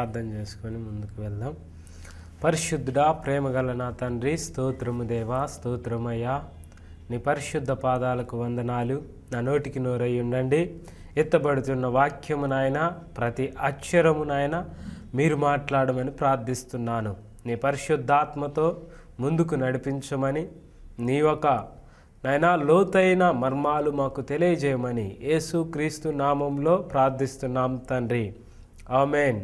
ప్రార్థన చేసుకొని ముందుకు వెళ్దాం పరిశుద్ధుడా ప్రేమగల నా తండ్రి స్తోత్రము దేవా స్తోత్రమయ్యా నీ పరిశుద్ధ పాదాలకు వందనాలు నా నోటికి నోరై ఉండండి ఎత్తబడుతున్న వాక్యము నాయన ప్రతి అక్షరము నాయన మీరు మాట్లాడమని ప్రార్థిస్తున్నాను నీ పరిశుద్ధాత్మతో ముందుకు నడిపించమని నీ ఒక నాయనా లోతైన మర్మాలు మాకు తెలియజేయమని యేసు క్రీస్తు నామంలో ప్రార్థిస్తున్నాం తండ్రి ఆమెన్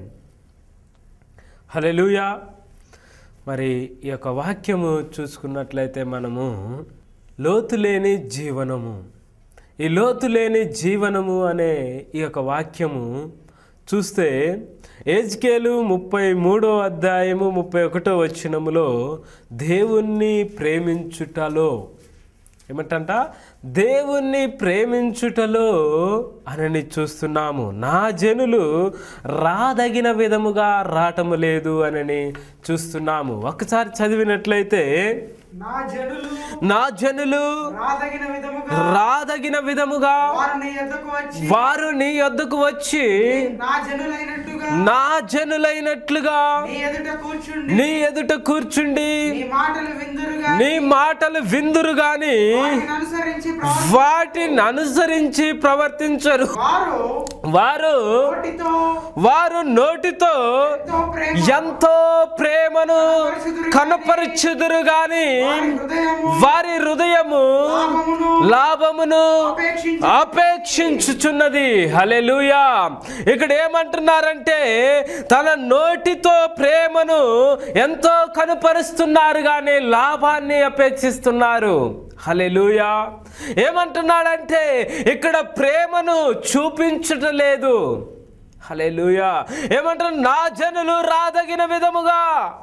హలెలూయా మరి ఈ యొక్క వాక్యము చూసుకున్నట్లయితే మనము లోతు లేని జీవనము ఈ లోతు లేని జీవనము అనే ఈ యొక్క వాక్యము చూస్తే ఏజ్కేలు ముప్పై మూడో అధ్యాయము ముప్పై ఒకటో వచనములో దేవుణ్ణి ప్రేమించుటలో ఏమంటంట దేవుణ్ణి ప్రేమించుటలో అనని చూస్తున్నాము నా జనులు రాదగిన విధముగా రావటము లేదు అనని చూస్తున్నాము ఒకసారి చదివినట్లయితే నా జనులు నా జనులు రాదగిన విధముగా రాదగిన విధముగా వారు నీ ఎద్దకు వచ్చి వారు నీ యొద్దకు వచ్చి నా జనులైనట్టుగా నా జనులైనట్లుగా నీ ఎదుట కూర్చుండి నీ ఎదుట కూర్చుండి నీ మాటలు విందురుగా నీ మాటలు విందురు గాని వాటిని అనుసరించి ప్రవర్తి- వాటిని అనుసరించి ప్రవర్తించరు వారు వారు నోటితో వారు నోటితో ఎంతో ప్రేమ ఎంతో ప్రేమను కనపరచుదురు గాని వారి హృదయము వారి హృదయము పాపమును లాభమును అపేక్షించు అపేక్షించుచున్నది హలెలూయా ఇక్కడ ఏమంటున్నారంటే తన నోటితో ప్రేమను ఎంతో కనుపరుస్తున్నారు కానీ లాభాన్ని అపేక్షిస్తున్నారు హలెలూయా ఏమంటున్నాడంటే ఇక్కడ ప్రేమను చూపించటం లేదు హలెలూయా ఏమంటారు నా జనులు రాదగిన విధముగా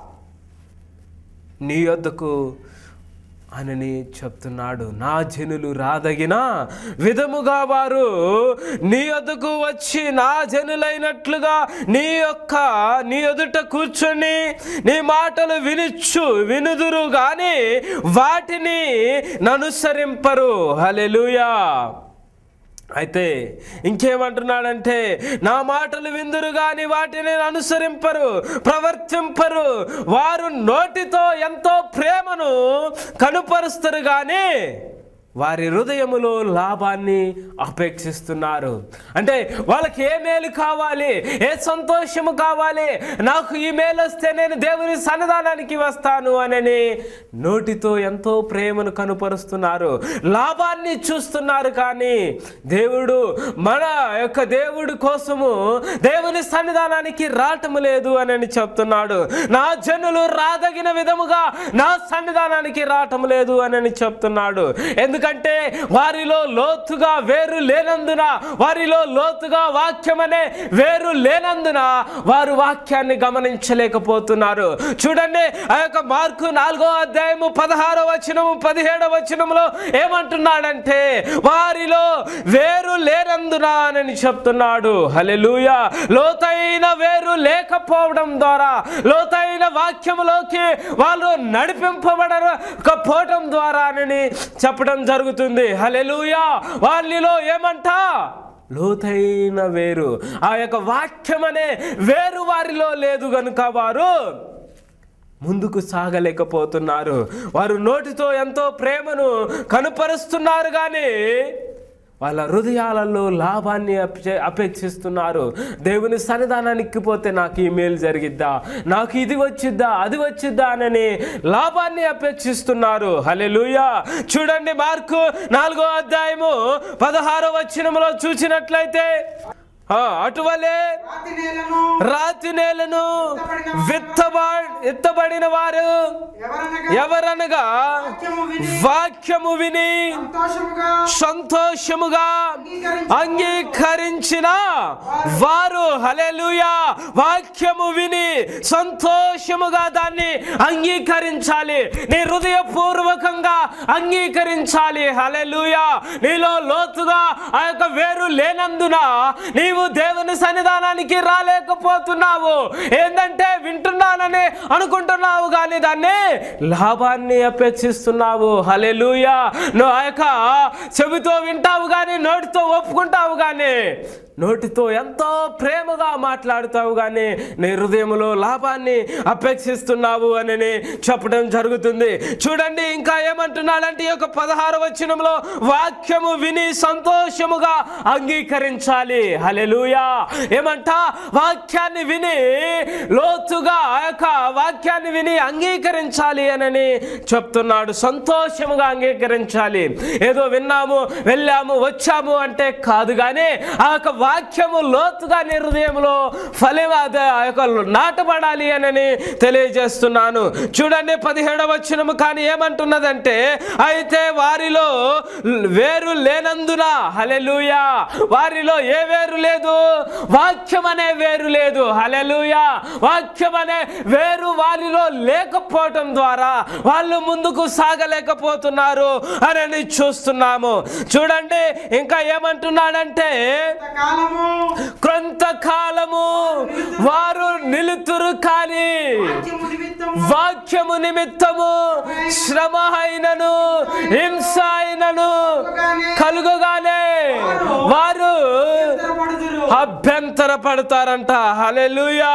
నీ యొద్దకు అనని చెప్తున్నాడు నా జనులు రాదగిన విధముగా వారు నీ యొద్దకు వచ్చి నా జనులైనట్లుగా నీ యొక్క నీ ఎదుట కూర్చొని నీ మాటలు వినుచు వినుదురు గాని వాటిని ననుసరింపరు హలెలూయా అయితే ఇంకేమంటున్నాడంటే నా మాటలు విందురు గాని వాటిని అనుసరింపరు ప్రవర్తింపరు వారు నోటితో ఎంతో ప్రేమను కనుపరుస్తారు కానీ వారి హృదయములో లాభాన్ని అపేక్షిస్తున్నారు అంటే వాళ్ళకి ఏ మేలు కావాలి ఏ సంతోషము కావాలి నాకు ఈ మేలు వస్తే నేను దేవుని సన్నిధానానికి వస్తాను అనని నోటితో ఎంతో ప్రేమను కనుపరుస్తున్నారు లాభాన్ని చూస్తున్నారు కానీ దేవుడు మన యొక్క దేవుడి కోసము దేవుని సన్నిధానానికి రావటం లేదు అని చెప్తున్నాడు నా జనులు రాదగిన విధముగా నా సన్నిధానానికి రావటం లేదు అని చెప్తున్నాడు ఎందుకంటే వారిలో లోతుగా వేరు లేనందున వారిలో లోతుగా వాక్యం అనే వేరు లేనందున వారు వాక్యాన్ని గమనించలేకపోతున్నారు చూడండి ఆ యొక్క మార్కు నాలుగో అధ్యాయము పదహారో వచనము పదిహేడో వచనములో ఏమంటున్నాడంటే వారిలో వేరు లేనందున అని చెప్తున్నాడు హలెలూయా లోతైన వేరు లేకపోవడం ద్వారా లోతైన వాక్యములోకి వాళ్ళు నడిపింపబడకపోవడం ద్వారా అని చెప్పడం జరుగుతుంది హలెలూయా వాళ్ళలో ఏమంట లోతైన వేరు ఆ యొక్క వాక్యం అనే వేరు వారిలో లేదు గనుక వారు ముందుకు సాగలేకపోతున్నారు వారు నోటితో ఎంతో ప్రేమను కనుపరుస్తున్నారు కానీ వాళ్ళ హృదయాలలో లాభాన్ని అపే- అపేక్షిస్తున్నారు దేవుని సన్నిధానానికి పోతే నాకు ఈ మేలు జరిగిద్దా నాకు ఇది వచ్చిద్దా అది వచ్చిద్దా అని లాభాన్ని అపేక్షిస్తున్నారు హలెలూయా చూడండి మార్కు నాలుగో అధ్యాయము పదహారో వచనములో చూసినట్లయితే ఆ, అటువలే రాతి నేలను రాతి నేలను విత్తబ ఎత్తబడిన వారు ఎవరనగా ఎవరనగా వాక్యము విని వాక్యము విని సంతోషముగా సంతోషముగా అంగీకరించిన వారు హలెలూయా వాక్యము విని సంతోషముగా దాన్ని అంగీకరించాలి నీ హృదయపూర్వకంగా అంగీకరించాలి హలెలూయా నీలో లోతుగా ఆ యొక్క వేరు లేనందున నీవు దేవుని సన్నిధానానికి రాలేకపోతున్నావు ఏంటంటే వింటున్నానని అనుకుంటున్నావు కానీ దాన్ని లాభాన్ని అపేక్షిస్తున్నావు హలెలూయా నువ్వు ఆ యొక్క చెవితో వింటావు కానీ నోటితో ఒప్పుకుంటావు కానీ నోటితో ఎంతో ప్రేమగా మాట్లాడుతావు కానీ నీ హృదయంలో లాభాన్ని అపేక్షిస్తున్నావు అని చెప్పడం జరుగుతుంది చూడండి ఇంకా ఏమంటున్నాడంటే ఈ యొక్క పదహారు వచనంలో వాక్యము విని సంతోషముగా అంగీకరించాలి హలెలూయా ఏమంట వాక్యాన్ని విని లోతుగా ఆ యొక్క వాక్యాన్ని విని అంగీకరించాలి అని చెప్తున్నాడు సంతోషముగా అంగీకరించాలి ఏదో విన్నాము వెళ్ళాము వచ్చాము అంటే కాదు కానీ ఆ యొక్క వాక్యము లోతుగా నీ హృదయంలో ఫలం అదే ఆ యొక్క నాటబడాలి అని తెలియజేస్తున్నాను చూడండి పదిహేడవ వచనము కానీ ఏమంటున్నదంటే అయితే వారిలో వేరు లేనందున హలెలూయా వారిలో ఏ వేరు లేదు వాక్యం అనే వేరు లేదు హలెలూయా వాక్యం అనే వేరు వారిలో లేకపోవటం ద్వారా వాళ్ళు ముందుకు సాగలేకపోతున్నారు అని చూస్తున్నాము చూడండి ఇంకా ఏమంటున్నాడంటే కాలము కొంతకాలము వారు నిలుతురు కానీ వాక్యము నిమిత్తము వాక్యము నిమిత్తము శ్రమ అయినను హింస అయినను కలుగగానే వారు పడుదురు అభ్యంతర పడతారంట హలెలుయా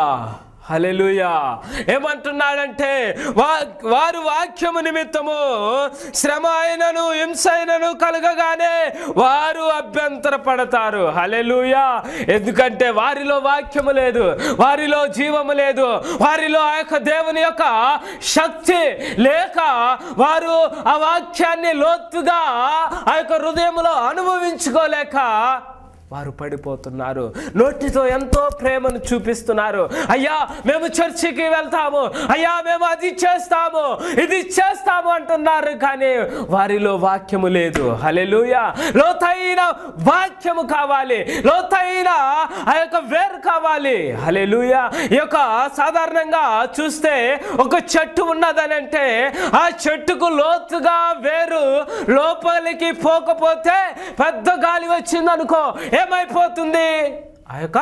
హలెలుయా ఏమంటున్నాడంటే వా వారు వాక్యము నిమిత్తము శ్రమ అయినను హింస అయినను కలగగానే వారు అభ్యంతర పడతారు హలెలుయా ఎందుకంటే వారిలో వాక్యము లేదు వారిలో జీవము లేదు వారిలో ఆ యొక్క దేవుని యొక్క శక్తి లేక వారు ఆ వాక్యాన్ని లోతుగా ఆ యొక్క హృదయంలో అనుభవించుకోలేక వారు పడిపోతున్నారు నోటితో ఎంతో ప్రేమను చూపిస్తున్నారు అయ్యా మేము చర్చికి వెళ్తాము అయ్యా మేము అది చేస్తాము ఇది చేస్తాము అంటున్నారు కానీ వారిలో వాక్యము లేదు హలెలుయ లోతైన వాక్యము కావాలి లోతైన ఆ యొక్క వేరు కావాలి హలెలుయ ఈ యొక్క సాధారణంగా చూస్తే ఒక చెట్టు ఉన్నదనంటే ఆ చెట్టుకు లోతుగా వేరు లోపలికి పోకపోతే పెద్ద గాలి వచ్చిందనుకో ఏమైపోతుంది ఆ యొక్క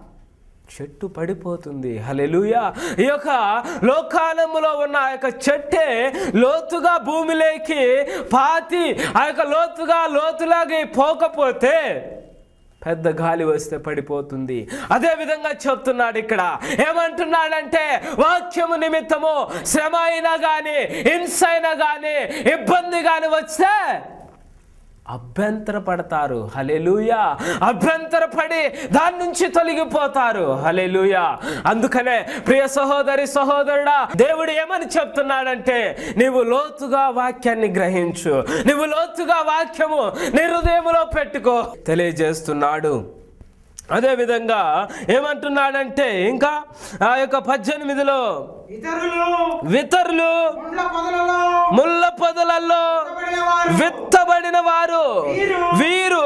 చెట్టు పడిపోతుంది హలెలుయా ఈ యొక్క లోకాలములో ఉన్న ఆ యొక్క చెట్టే లోతుగా భూమిలోకి పాతి ఆ యొక్క లోతుగా లోతులాగి పోకపోతే పెద్ద గాలి వస్తే పడిపోతుంది అదే విధంగా చెప్తున్నాడు ఇక్కడ ఏమంటున్నాడంటే వాక్యము నిమిత్తము శ్రమ అయినా కానీ హింస అయినా కానీ ఇబ్బంది కానీ వస్తే అభ్యంతర పడతారు హలెలుయా అభ్యంతర పడి దాని నుంచి తొలగిపోతారు హలెలుయా అందుకనే ప్రియ సహోదరి సహోదరుడా దేవుడు ఏమని చెప్తున్నాడంటే నీవు లోతుగా వాక్యాన్ని గ్రహించు నీవు లోతుగా వాక్యము నీ హృదయములో పెట్టుకో తెలియజేస్తున్నాడు అదే విధంగా ఏమంటున్నాడంటే ఇంకా ఆ యొక్క పద్దెనిమిదిలో ఇతరులు వితరులు ముండ్ల పొదలలో ముళ్ళ పొదలలో విత్తబడినవారు విత్తబడిన వారు వీరు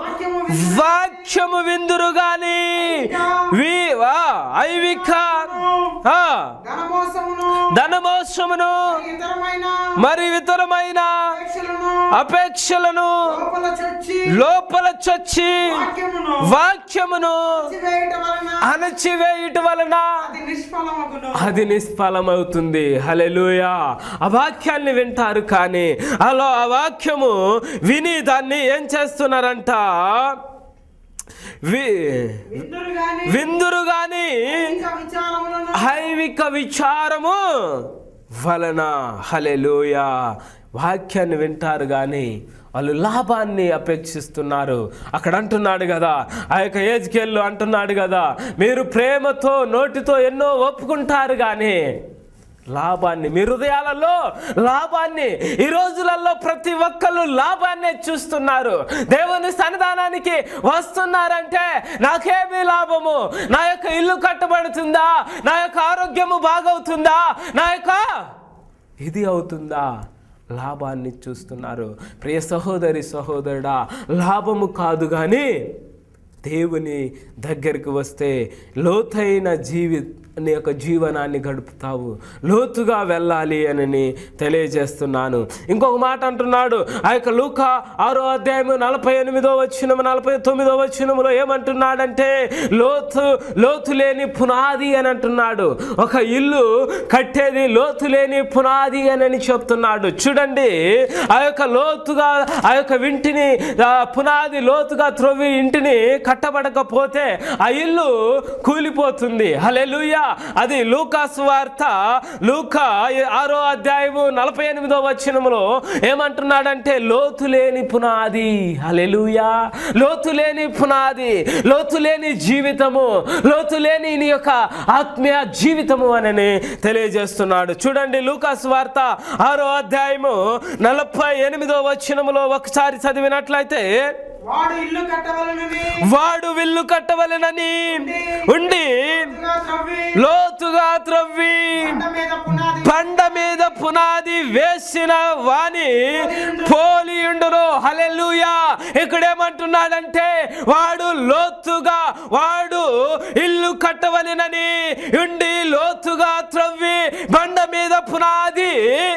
వాక్యము విందురు గాని వీ వా, ఐవిక ఆ, ధనమోసమును ధనమోసమును ఇతరమైన మరి ఇతరమైన అపేక్షలను అపేక్షలను లోపల చొచ్చి లోపల చొచ్చి వాక్యమును వాక్యమును వేయటం వలన అణచివేయుట వలన అది నిష్ఫలమగును అది నిష్ఫలమవుతుంది హలెలుయా ఆ వాక్యాన్ని వింటారు కానీ అలా ఆ వాక్యము విని దాన్ని ఏం చేస్తున్నారంట వి విందురు గాని విందురు గాని ఇంకా విచారములను హైవిక విచారము వలన హలెలుయా వాక్యాన్ని వింటారు కానీ వాళ్ళు లాభాన్ని అపేక్షిస్తున్నారు అక్కడ అంటున్నాడు కదా ఆ యొక్క ఏజ్కెళ్ళు అంటున్నాడు కదా మీరు ప్రేమతో నోటితో ఎన్నో ఒప్పుకుంటారు కానీ లాభాన్ని మీ హృదయాలలో లాభాన్ని ఈ రోజులలో ప్రతి ఒక్కళ్ళు లాభాన్నే చూస్తున్నారు దేవుని సన్నిధానానికి వస్తున్నారంటే నాకేమీ లాభము నా యొక్క ఇల్లు కట్టబడుతుందా నా యొక్క ఆరోగ్యము బాగవుతుందా నా యొక్క ఇది అవుతుందా లాభాన్ని చూస్తున్నారు ప్రియ సహోదరి సహోదరుడా లాభము కాదు కానీ దేవుని దగ్గరికి వస్తే లోతైన జీవి నీ యొక్క జీవనాన్ని గడుపుతావు లోతుగా వెళ్ళాలి అని తెలియజేస్తున్నాను ఇంకొక మాట అంటున్నాడు ఆ యొక్క లూక ఆరో అధ్యాయము నలభై ఎనిమిదో వచ్చినము నలభై తొమ్మిదో వచ్చినములో ఏమంటున్నాడంటే లోతు లోతు లేని పునాది అని అంటున్నాడు ఒక ఇల్లు కట్టేది లోతు లేని పునాది అని చెప్తున్నాడు చూడండి ఆ యొక్క లోతుగా ఆ యొక్క వింటిని ఆ పునాది లోతుగా త్రొవ్వి ఇంటిని కట్టబడకపోతే ఆ ఇల్లు కూలిపోతుంది హలెలుయ అది లూకాసు వార్త లూకా ఆరో అధ్యాయము నలభై ఎనిమిదో వచనములో ఏమంటున్నాడంటే లోతు లేని పునాది హలెలుయా లోతు లేని పునాది లోతు లేని జీవితము లోతు లేని నీ యొక్క ఆత్మీయ జీవితము అని తెలియజేస్తున్నాడు చూడండి లూకాసు వార్త ఆరో అధ్యాయము నలభై ఎనిమిదో వచనములో ఒకసారి చదివినట్లయితే వాడు ఇల్లు కట్టవలనని వాడు విల్లు కట్టవలెనని ఉండి లోతుగా త్రవ్వి లోతుగా త్రవ్వి బండ మీద పునాది బండ మీద పునాది వేసిన వాణి పోలియుండును హలెలుయా ఇక్కడేమంటున్నాడంటే వాడు లోతుగా వాడు ఇల్లు కట్టవలెనని ఉండి లోతుగా త్రవ్వి బండ మీద పునాది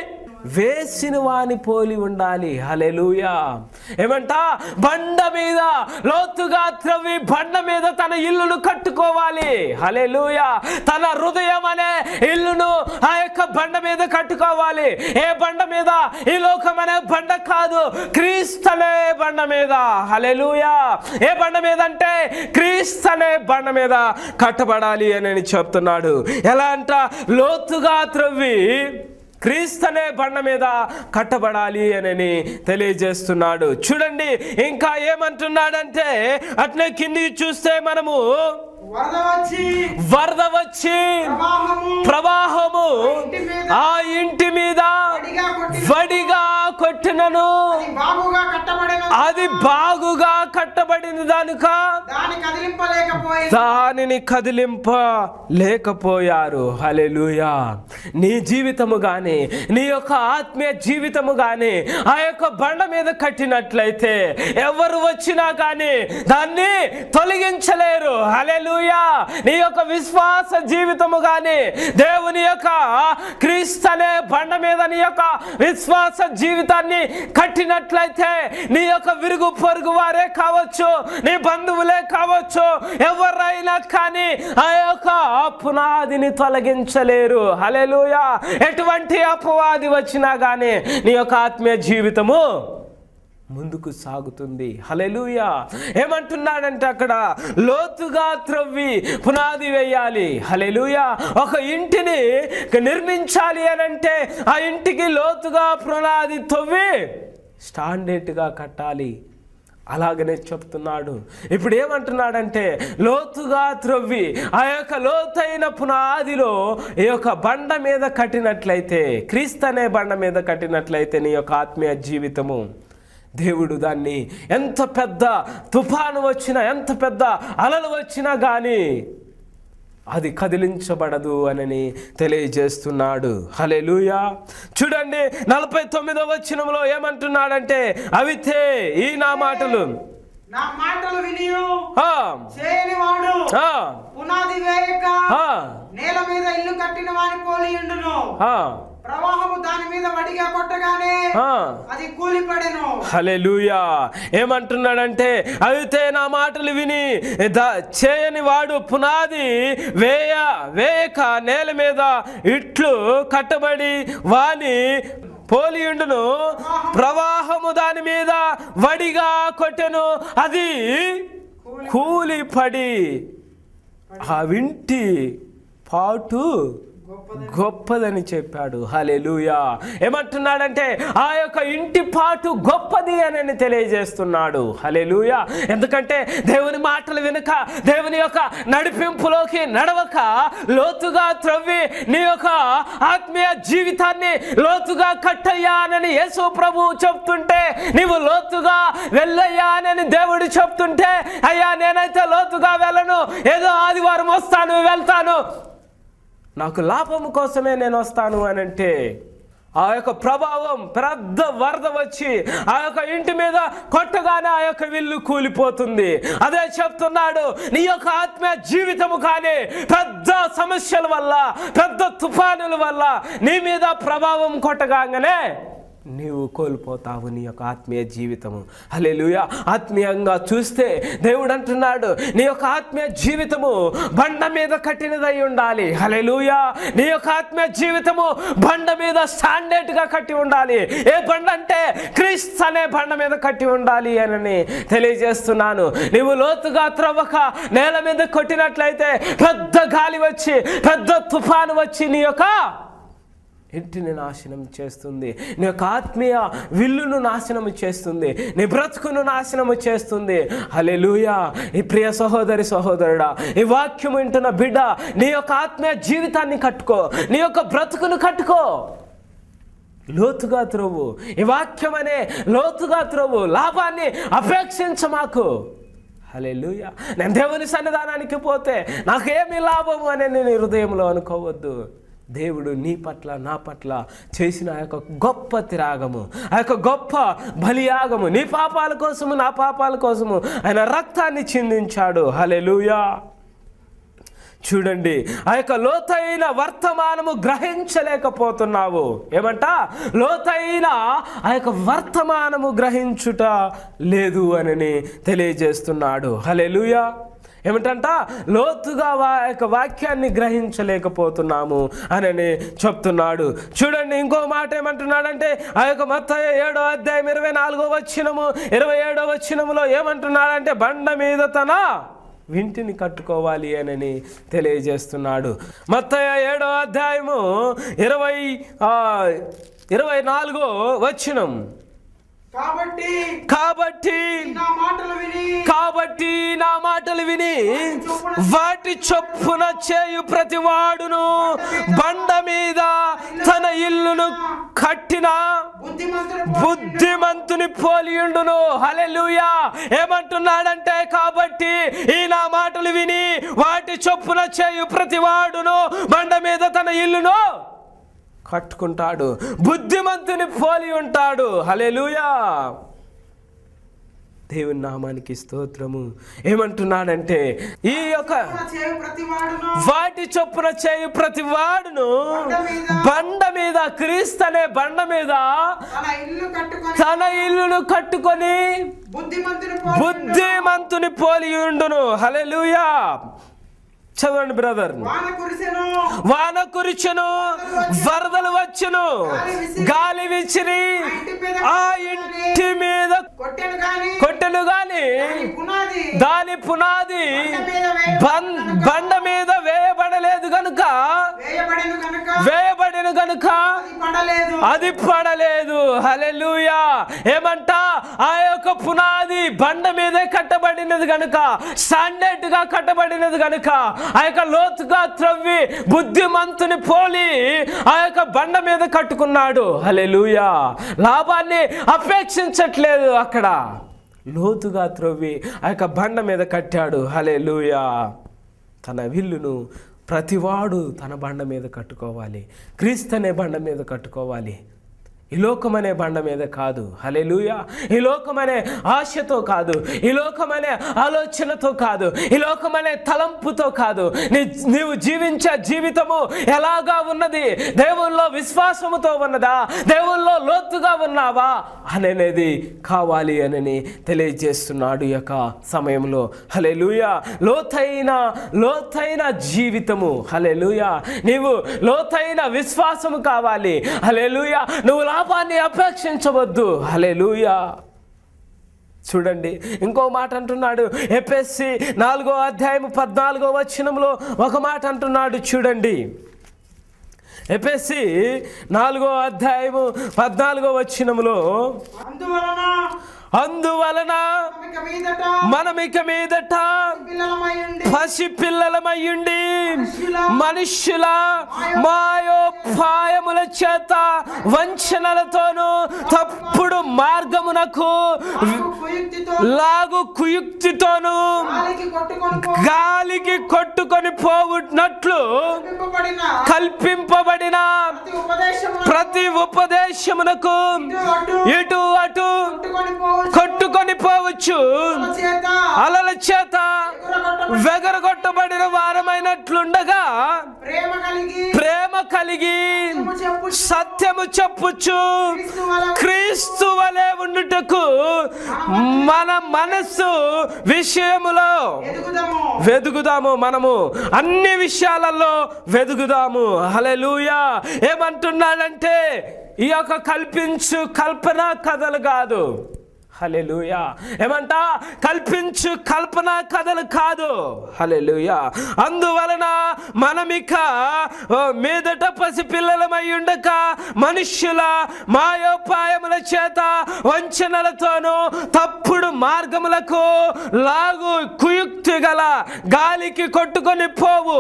వేసిన వాని పోలి ఉండాలి హలెలుయా ఏమంట బండ మీద లోతుగా త్రవ్వి బండ మీద తన ఇల్లును కట్టుకోవాలి హలెలుయా తన హృదయం అనే ఇల్లును ఆ యొక్క బండ మీద కట్టుకోవాలి ఏ బండ మీద ఈ లోకం అనే బండ కాదు క్రీస్తనే బండ మీద హలెలుయా ఏ బండ మీద అంటే క్రీస్తనే బండ మీద కట్టబడాలి అని చెప్తున్నాడు ఎలా అంట లోతుగా త్రవ్వి క్రీస్తనే బండ మీద కట్టబడాలి అని తెలియజేస్తున్నాడు చూడండి ఇంకా ఏమంటున్నాడంటే అట్నే కిందికి చూస్తే మనము వరద వచ్చి వరద వచ్చి ప్రవాహము ప్రవాహము ఇంటి మీద ఆ ఇంటి మీద వడిగా కొట్టి వడిగా కొట్టినను అది బాగుగా కట్టబడిన అది బాగుగా కట్టబడింది దానుక దాని కదిలింపలేకపోయి దానిని కదిలింప లేకపోయారు హలెలుయా నీ జీవితము గాని నీ యొక్క ఆత్మీయ జీవితము గాని ఆ యొక్క బండ మీద కట్టినట్లయితే ఎవరు వచ్చినా కానీ దాన్ని తొలగించలేరు హలెలుయా నీ యొక్క విశ్వాస జీవితము గాని దేవుని యొక్క క్రీస్తు అనే బండ మీద నీ యొక్క విశ్వాస జీవితాన్ని కట్టినట్లయితే నీ యొక్క విరుగు పొరుగు వారే కావచ్చు నీ బంధువులే కావచ్చు ఎవరైనా కానీ ఆ యొక్క పునాదిని తొలగించలేరు హలెలుయా ఎటువంటి అపవాది వచ్చినా కానీ నీ యొక్క ఆత్మీయ జీవితము ముందుకు సాగుతుంది హలెలుయా ఏమంటున్నాడంటే అక్కడ లోతుగా త్రవ్వి పునాది వేయాలి హలెలుయా ఒక ఇంటిని నిర్మించాలి అని అంటే ఆ ఇంటికి లోతుగా పునాది తవ్వి స్టాండర్డ్గా కట్టాలి అలాగనే చెప్తున్నాడు ఇప్పుడు ఏమంటున్నాడంటే లోతుగా త్రవ్వి ఆ యొక్క లోతైన పునాదిలో ఈ యొక్క బండ మీద కట్టినట్లయితే క్రీస్తు అనే బండ మీద కట్టినట్లయితే నీ యొక్క ఆత్మీయ జీవితము దేవుడు దాన్ని ఎంత పెద్ద తుఫాను వచ్చినా ఎంత పెద్ద అలలు వచ్చినా కానీ అది కదిలించబడదు అని తెలియజేస్తున్నాడు హలెలుయా చూడండి నలభై తొమ్మిదో వచనంలో ఏమంటున్నాడంటే అవితే ఈ నా మాటలు నా మాటలు వినియు ఆ, చేయని వాడు ఆ, పునాది వేయక ఆ, నేల మీద ఇల్లు కట్టిన వాని పోలి ఉండును ఆ, ప్రవాహము దాని మీద వడిగా కొట్టగానే ఆ. అది కూలిపడెను హలెలూయా ఏమంటున్నాడంటే అయితే నా మాటలు విని ద- చేయని వాడు పునాది వేయ వేయక నేల మీద ఇట్లు కట్టబడి వాని పోలియుండును ప్రవాహము దాని మీద వడిగా కొట్టెను అది కూలిపడి ఆ వింటి పాటు గొప్పది గొప్పదని చెప్పాడు హలెలుయా ఏమంటున్నాడంటే ఆ యొక్క ఇంటి పాటు గొప్పది అని తెలియజేస్తున్నాడు హలెలుయా ఎందుకంటే దేవుని మాటలు వినక దేవుని యొక్క నడిపింపులోకి నడవక లోతుగా త్రవ్వి నీ యొక్క ఆత్మీయ జీవితాన్ని లోతుగా కట్టయ్యా అని యేసు ప్రభు చెప్తుంటే నీవు లోతుగా వెళ్ళయ్యా అని దేవుడు చెప్తుంటే అయ్యా నేనైతే లోతుగా వెళ్ళను ఏదో ఆదివారం వస్తాను వెళ్తాను నాకు లాభం కోసమే నేను వస్తాను అని అంటే ఆ యొక్క ప్రభావం పెద్ద వరద వచ్చి ఆ యొక్క ఇంటి మీద కొట్టగానే ఆ యొక్క విల్లు కూలిపోతుంది అదే చెప్తున్నాడు నీ యొక్క ఆత్మీయ జీవితము కానీ పెద్ద సమస్యల వల్ల పెద్ద తుఫానుల వల్ల నీ మీద ప్రభావం కొట్టగానే నీవు కోల్పోతావు నీ యొక్క ఆత్మీయ జీవితము హల్లెలూయా ఆత్మీయంగా చూస్తే దేవుడు అంటున్నాడు నీ యొక్క ఆత్మీయ జీవితము బండ మీద కట్టినదై ఉండాలి హల్లెలూయా నీ యొక్క ఆత్మీయ జీవితము బండ మీద స్టాండర్డ్ గా కట్టి ఉండాలి ఏ బండ అంటే క్రీస్తు అనే బండ మీద కట్టి ఉండాలి అని తెలియజేస్తున్నాను నీవు లోతుగా త్రవ్వక నేల మీద కొట్టినట్లయితే పెద్ద గాలి వచ్చి పెద్ద తుఫాను వచ్చి నీ యొక్క ఇంటిని నాశనం చేస్తుంది నీ యొక్క ఆత్మీయ విల్లును నాశనము చేస్తుంది నీ బ్రతుకును నాశనము చేస్తుంది హల్లెలూయా ఈ ప్రియ సహోదరి సహోదరుడా ఈ వాక్యం వింటున్న బిడ్డ నీ యొక్క ఆత్మీయ జీవితాన్ని కట్టుకో నీ యొక్క బ్రతుకును కట్టుకో లోతుగా త్రోవు ఈ వాక్యం అనే లోతుగా త్రోవు లాభాన్ని అపేక్షించ మాకు హల్లెలూయా నేను దేవుని సన్నిధానానికి పోతే నాకేమి లాభము అని నేను హృదయంలో అనుకోవద్దు దేవుడు నీ పట్ల నా పట్ల చేసిన ఆ యొక్క గొప్ప త్యాగము ఆ యొక్క గొప్ప బలియాగము నీ పాపాల కోసము నా పాపాల కోసము ఆయన రక్తాన్ని చిందించాడు హల్లెలూయా చూడండి ఆ యొక్క లోతైన వర్తమానము గ్రహించలేకపోతున్నావు ఏమంట లోతైన ఆ యొక్క వర్తమానము గ్రహించుట లేదు అని తెలియజేస్తున్నాడు హలెలుయా ఏమిటంట లోతుగా వా యొక్క వాక్యాన్ని గ్రహించలేకపోతున్నాము అని చెప్తున్నాడు చూడండి ఇంకో మాట ఏమంటున్నాడంటే ఆ యొక్క మొత్తం ఏడో అధ్యాయం ఇరవై నాలుగో వచ్చినము ఇరవై ఏడో వచ్చినములో ఏమంటున్నాడంటే బండ మీద తన వింటిని కట్టుకోవాలి అని తెలియజేస్తున్నాడు మత్తయ్య ఏడో అధ్యాయము ఇరవై ఆ, ఇరవై నాలుగో వచ్చినం కాబట్టి కాబట్టి నా మాటలు విని కాబట్టి నా మాటలు విని వాటి చొప్పున చేయు ప్రతి వాడును బండ మీద తన ఇల్లును కట్టిన బుద్ధిమంతుడు బుద్ధిమంతుని పోలియుండును హల్లెలూయా ఏమంటున్నాడంటే కాబట్టి ఈ నా మాటలు విని వాటి చొప్పున చేయు ప్రతి వాడును బండ మీద తన ఇల్లును కట్టుకుంటాడు బుద్ధిమంతుని పోలి ఉంటాడు హల్లెలూయా దేవుని నామానికి స్తోత్రము ఏమంటున్నాడంటే ఈ యొక్క చేయు ప్రతి వాడును వాటి చొప్పున చేయు ప్రతి వాడును బండ మీద క్రీస్తు అనే బండ మీద తన ఇల్లు కట్టుకొని తన ఇల్లును కట్టుకొని బుద్ధిమంతుడు బుద్ధిమంతుని పోలి ఉండును హల్లెలూయా చదవండి బ్రదర్ వాన కురిసెను వాన కురిచెను వరదలు వచ్చును గాలి విసిరి ఆ ఇంటి మీద కొట్టెను గాని కొట్టెలు గాని దాని పునాది దాని పునాది బం- బండ మీద వేయబడలేదు గనుక వేయబడెను కనుక వేయబడిన గనుక అది పడలేదు అది పడలేదు హల్లెలూయా ఏమంట ఆ యొక్క పునాది బండ మీదే కట్టబడినది గనుక స్టాండర్డ్ గా కట్టబడినది గనుక ఆ యొక్క లోతుగా త్రవ్వి బుద్ధిమంతుని పోలి ఆ యొక్క బండ మీద కట్టుకున్నాడు హల్లెలూయా లాభాన్ని అపేక్షించట్లేదు అక్కడ లోతుగా త్రవ్వి ఆ యొక్క బండ మీద కట్టాడు హల్లెలూయా తన విల్లును ప్రతివాడు తన బండ మీద కట్టుకోవాలి క్రీస్తు అనే బండ మీద కట్టుకోవాలి ఈ లోకమనే బండ మీద కాదు హలెలుయా ఈ లోకమనే ఆశతో కాదు ఈ లోకమనే ఆలోచనతో కాదు ఈ లోకమనే తలంపుతో కాదు నీ నీవు జీవించే జీవితము ఎలాగా ఉన్నది దేవుల్లో విశ్వాసముతో ఉన్నదా దేవుల్లో లోతుగా ఉన్నావా అనేది కావాలి అని తెలియజేస్తున్నాడు ఈ యొక్క సమయంలో హలెలుయా లోతైన లోతైన జీవితము హలెలుయా నీవు లోతైన విశ్వాసము కావాలి హలెలుయా నువ్వు లాభాన్ని అపేక్షించవద్దు హలెలుయా చూడండి ఇంకో మాట అంటున్నాడు ఎపిఎస్సి నాలుగో అధ్యాయం పద్నాలుగో వచనంలో ఒక మాట అంటున్నాడు చూడండి ఎపిఎస్సి నాలుగో అధ్యాయము పద్నాలుగో వచనములో అందువలన అందువలన ఇక మీదట మనం ఇక మీదట పిల్లలమై ఉండి పసి పిల్లలమయ్యుండి మనుష్యుల మాయోపాయముల చేత వంచనలతోనూ తప్పుడు మార్గమునకు వారు కుయుక్తితో లాగు కుయుక్తితోనూ గాలికి కొట్టుకొని పో- గాలికి కొట్టుకొని పోవునట్లు నింపబడిన కల్పింపబడిన ప్రతి ఉపదేశమును ప్రతి ఉపదేశమునకు ఇటు అటు ఇటు అటు కొట్టుకొని పోవచ్చు కొట్టుకొని పోవచ్చు తమ చేత అలల చేత ఎగురగొట్టబడి వెగరగొట్టబడిన వారమైనట్లుండగా ప్రేమ కలిగి ప్రేమ కలిగి సత్యము చెప్పు సత్యము చెప్పుచ్చు క్రీస్తు వలె క్రీస్తు వలె ఉండుటకు మన మనస్సు విషయములో ఎదుగుదము వెదుగుదాము మనము అన్ని విషయాలలో వెదుగుదాము హలెలూయా ఏమంటున్నాడంటే ఈ యొక్క కల్పించు కల్పన కథలు కాదు హలెలూయా ఏమంట కల్పించు కల్పన కథలు కాదు హలెలూయా అందువలన మనమిక ఓ, మీదట పసిపిల్లలమై ఉండక మనుష్యుల మాయోపాయముల చేత వంచనలతోనూ తప్పుడు మార్గములకు లాగు కుయుక్తి గల గాలికి కొట్టుకొని పోవు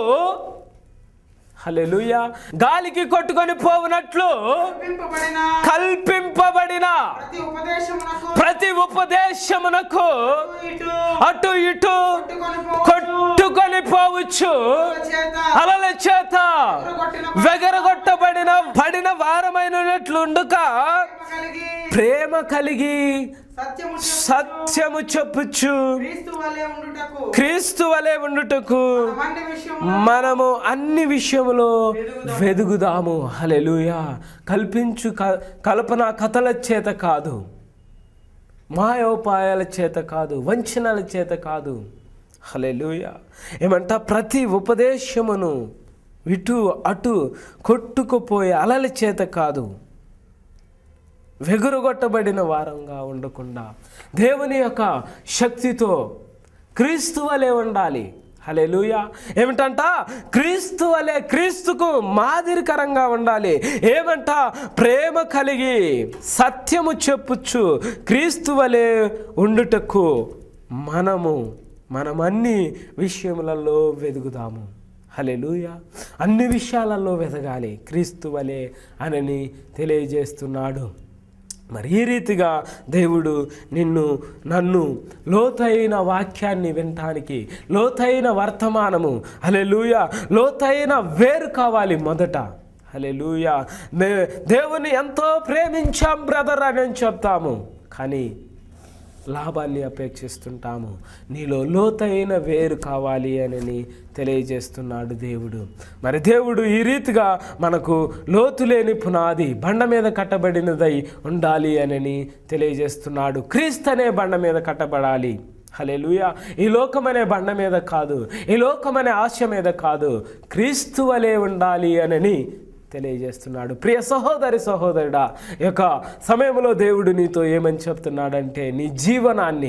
హల్లెలూయా గాలికి కొట్టుకొని పోవునట్లు కల్పింపబడిన కల్పింపబడిన ప్రతి ఉపదేశమునకు ప్రతి ఉపదేశమునకు ఇటు అటు ఇటు కొట్టుకొని పోవచ్చు కొట్టుకొని పోవచ్చు చేత అలల చేత ఎగురగొట్టిన వెగరగొట్టబడిన పడిన వారమైనట్లుండుక ప్రేమ కలిగి ప్రేమ కలిగి సత్యము చెప్పు సత్యము చెప్పుచ్చు క్రీస్తు వలె ఉండుటకు క్రీస్తు వలె ఉండుటకు అన్ని విషయము మనము అన్ని విషయములో వెదుగుదాము హలెలుయా కల్పించు క- కల్పన కథల చేత కాదు మాయోపాయాల చేత కాదు వంచనల చేత కాదు హలెలుయా ఏమంట ప్రతి ఉపదేశమును ఇటు అటు కొట్టుకుపోయే అలల చేత కాదు వెగురుగొట్టబడిన వారంగా ఉండకుండా దేవుని యొక్క శక్తితో క్రీస్తు వలె ఉండాలి హలెలూయా ఏమిటంట క్రీస్తు వలె క్రీస్తుకు మాదిరికరంగా ఉండాలి ఏమంట ప్రేమ కలిగి సత్యము చెప్పుచ్చు క్రీస్తు వలె ఉండుటకు మనము మనం అన్ని విషయములలో వెదుగుదాము హలెలూయ అన్ని విషయాలలో వెదగాలి క్రీస్తు వలె అనని తెలియజేస్తున్నాడు మరి ఈ రీతిగా దేవుడు నిన్ను నన్ను లోతైన వాక్యాన్ని వినటానికి లోతైన వర్తమానము హలెలూయ లోతైన వేరు కావాలి మొదట హలెలూయ మే దేవుని ఎంతో ప్రేమించాం బ్రదర్ అని చెప్తాము కానీ లాభాన్ని అపేక్షిస్తుంటాము నీలో లోతైన వేరు కావాలి అని తెలియజేస్తున్నాడు దేవుడు మరి దేవుడు ఈ రీతిగా మనకు లోతు లేని పునాది బండ మీద కట్టబడినదై ఉండాలి అని తెలియజేస్తున్నాడు క్రీస్తు అనే బండ మీద కట్టబడాలి హలెలుయ ఈ లోకమనే బండ మీద కాదు ఈ లోకమనే ఆశ మీద కాదు క్రీస్తు వలె ఉండాలి అనని తెలియజేస్తున్నాడు ప్రియ సహోదరి సహోదరుడా ఈ యొక్క సమయంలో దేవుడు నీతో ఏమని చెప్తున్నాడంటే నీ జీవనాన్ని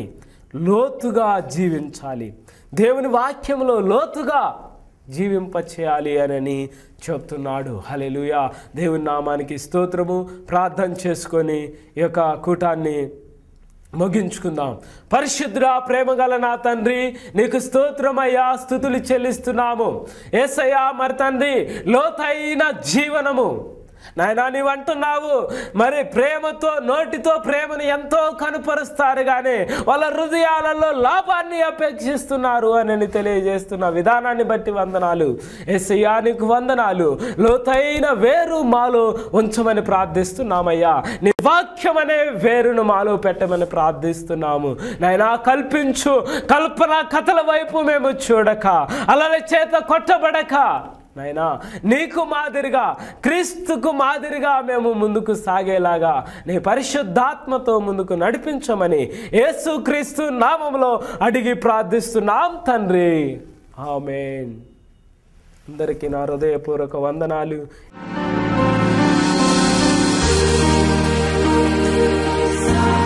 లోతుగా జీవించాలి దేవుని వాక్యంలో లోతుగా జీవింపచేయాలి అని చెప్తున్నాడు హలెలుయా దేవుని నామానికి స్తోత్రము ప్రార్థన చేసుకొని ఈ యొక్క కూటాన్ని ముగించుకుందాం పరిశుద్ర ప్రేమగల నా తండ్రి నీకు స్తోత్రమయ్యా స్థుతులు చెల్లిస్తున్నాము ఏసయ్యా మరి తండ్రి లోతైన జీవనము నాయనా నీవు అంటున్నావు మరి ప్రేమతో నోటితో ప్రేమను ఎంతో కనుపరుస్తారు కానీ వాళ్ళ హృదయాలలో లాభాన్ని అపేక్షిస్తున్నారు అని తెలియజేస్తున్న విధానాన్ని బట్టి వందనాలు ఎస్ఐయా నీకు వందనాలు లోతైన వేరు మాలో ఉంచమని ప్రార్థిస్తున్నామయ్యా నీ వాక్యం అనే వేరును మాలో పెట్టమని ప్రార్థిస్తున్నాము నాయనా కల్పించు కల్పన కథల వైపు మేము చూడక అలల చేత కొట్టబడక నాయనా నీకు మాదిరిగా క్రీస్తుకు మాదిరిగా మేము ముందుకు సాగేలాగా నీ పరిశుద్ధాత్మతో ముందుకు నడిపించమని యేసు క్రీస్తు నామంలో అడిగి ప్రార్థిస్తున్నాం తండ్రి ఆమెన్ అందరికీ నా హృదయపూర్వక వందనాలు Sa